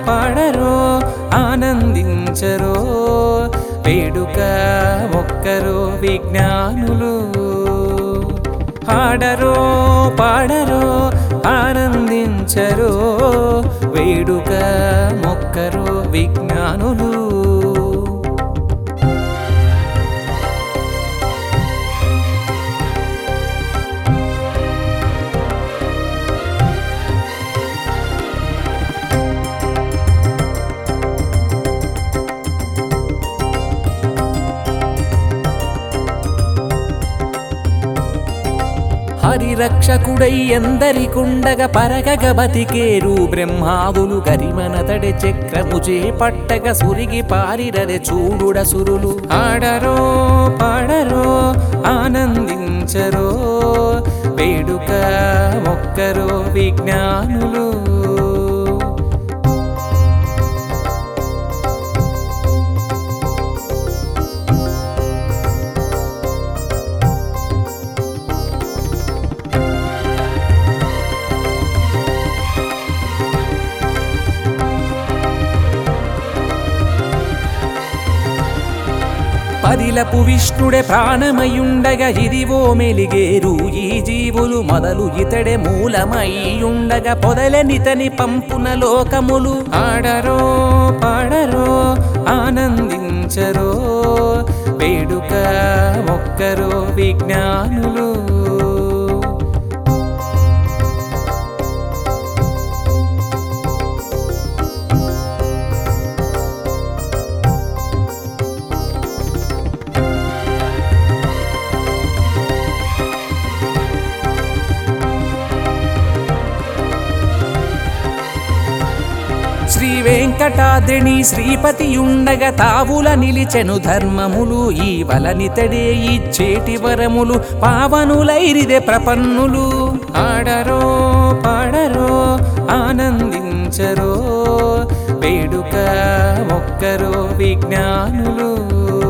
పాడరో ఆనందించరో వేడుక ఒక్కరో విజ్ఞానులు ఆడరో పాడరో ఆనందించరో వేడుక మొక్కరో విజ్ఞానులు హరిరక్షకుడై ఎందరికుండగ పరగగ బతికేరు బ్రహ్మాదులు గరిమనతడి చక్రము చేపట్టగ సురిగి పారిరరె చూడుడ సురులు ఆడరో పాడరో ఆనందించరో వేడుక మొక్కరో విజ్ఞానులు పదిలపు విష్ణుడే ప్రాణమయుండగా ఇదివో మెలిగేరు ఈ జీవులు మొదలు ఇతడే మూలమయ్యుండగా పొదలనితని పంపున లోకములు ఆడరో పాడరో ఆనందించరో వేడుక ఒక్కరో విజ్ఞానులు శ్రీ వెంకటాద్రిని శ్రీపతి ఉండగ తావుల నిలిచెను ధర్మములు ఈ వలనితడే ఇచ్చేటి వరములు పావనులైరిదే ప్రపన్నులు ఆడరో పాడరో ఆనందించరో వేడుక ఒక్కరో విజ్ఞానులు